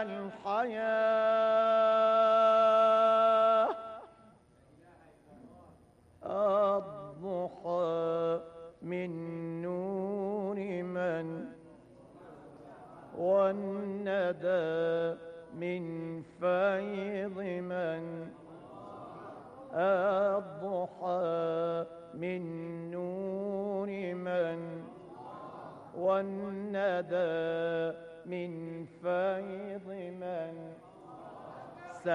الحياة الضحى من نور من والندى من فيض من الضحى من نور من والندى من فيض من